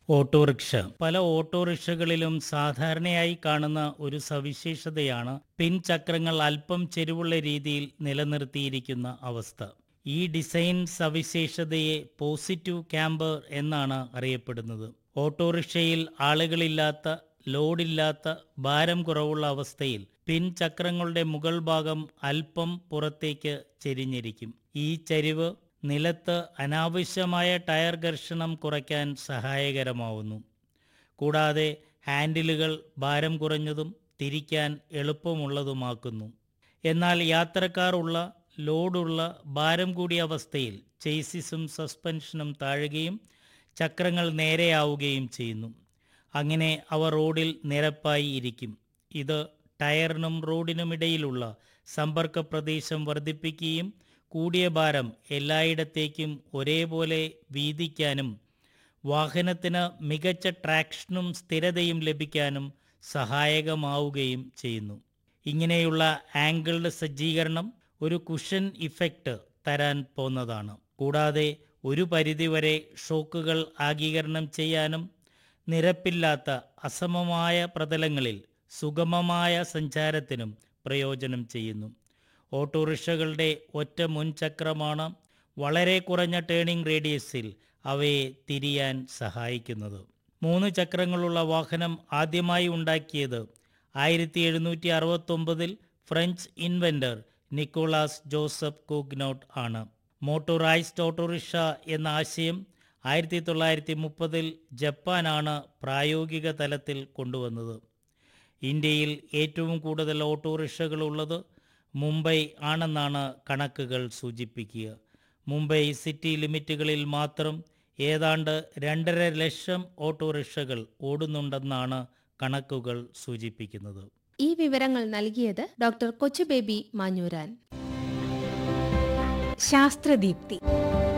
autorickshaw പല ഓട്ടോറിക്ഷകളിലും സാധാരണയായി കാണുന്ന ഒരു സവിശേഷതയാണ് പിൻചക്രങ്ങൾ അല്പം ചെരിവുള്ള രീതിയിൽ നിലനിർത്തിയിരിക്കുന്ന അവസ്ഥ ഈ ഡിസൈൻ സവിശേഷതയെ പോസിറ്റീവ് ക്യാമ്പർ എന്നാണ് അറിയപ്പെടുന്നത് ഓട്ടോറിക്ഷയിൽ ആളുകളില്ലാത്ത ലോഡില്ലാത്ത ഭാരം കുറവുള്ള അവസ്ഥയിൽ പിൻചക്രങ്ങളുടെ മുകൾ ഭാഗം അല്പം പുറത്തേക്ക് ചെരിഞ്ഞിരിക്കും ഈ ചരിവ് നിലത്ത് അനാവശ്യമായ ടയർ ഘർഷണം കുറയ്ക്കാൻ സഹായകരമാവുന്നു കൂടാതെ ഹാൻഡിലുകൾ ഭാരം കുറഞ്ഞതും തിരിക്കാൻ എളുപ്പമുള്ളതുമാക്കുന്നു എന്നാൽ യാത്രക്കാർ ഉള്ള ലോഡുള്ള ഭാരം കൂടിയ അവസ്ഥയിൽ ചേസിസും സസ്പെൻഷനും താഴുകയും ചക്രങ്ങൾ നേരെയാവുകയും ചെയ്യുന്നു അങ്ങനെ അവ റോഡിൽ നിരപ്പായി ഇരിക്കും ഇത് ടയറിനും റോഡിനുമിടയിലുള്ള സമ്പർക്ക പ്രദേശം വർദ്ധിപ്പിക്കുകയും കൂടിയ ഭാരം എല്ലായിടത്തേക്കും ഒരേപോലെ വീതിക്കാനും വാഹനത്തിന് മികച്ച ട്രാക്ഷനും സ്ഥിരതയും ലഭിക്കാനും സഹായകമാവുകയും ചെയ്യുന്നു ഇങ്ങനെയുള്ള ആംഗിൾഡ് സജ്ജീകരണം ഒരു കുഷൻ ഇഫക്റ്റ് തരാൻ പോന്നതാണ് കൂടാതെ ഒരു പരിധിവരെ ഷോക്കുകൾ ആഗീകരണം ചെയ്യാനും നിരപ്പില്ലാത്ത അസമമായ പ്രതലങ്ങളിൽ സുഗമമായ സഞ്ചാരത്തിനും പ്രയോജനം ചെയ്യുന്നു ഓട്ടോറിക്ഷകളുടെ ഒറ്റ മുൻചക്രമാണ് വളരെ കുറഞ്ഞ ടേണിംഗ് റേഡിയസിൽ അവയെ തിരിയാൻ സഹായിക്കുന്നത് മൂന്ന് ചക്രങ്ങളുള്ള വാഹനം ആദ്യമായി ഉണ്ടാക്കിയത് ആയിരത്തി എഴുന്നൂറ്റി അറുപത്തൊമ്പതിൽ French inventor Nicholas Joseph Cugnot ആണ് മോട്ടോറൈസ്ഡ് ഓട്ടോറിക്ഷ എന്ന ആശയം ആയിരത്തി തൊള്ളായിരത്തി മുപ്പതിൽ ജപ്പാനാണ് പ്രായോഗിക തലത്തിൽ കൊണ്ടുവന്നത് ഇന്ത്യയിൽ ഏറ്റവും കൂടുതൽ ഓട്ടോറിക്ഷകളുള്ളത് മുംബൈ ആണെന്നാണ് കണക്കുകൾ സൂചിപ്പിക്കുക മുംബൈ സിറ്റി ലിമിറ്റുകളിൽ മാത്രം ഏതാണ്ട് രണ്ടര ലക്ഷം ഓട്ടോറിക്ഷകൾ ഓടുന്നുണ്ടെന്നാണ് കണക്കുകൾ സൂചിപ്പിക്കുന്നത് ഈ വിവരങ്ങൾ നൽകിയത് ഡോക്ടർ കൊച്ചുബേബി മാഞ്ഞൂരാൻ ശാസ്ത്രദീപ്തി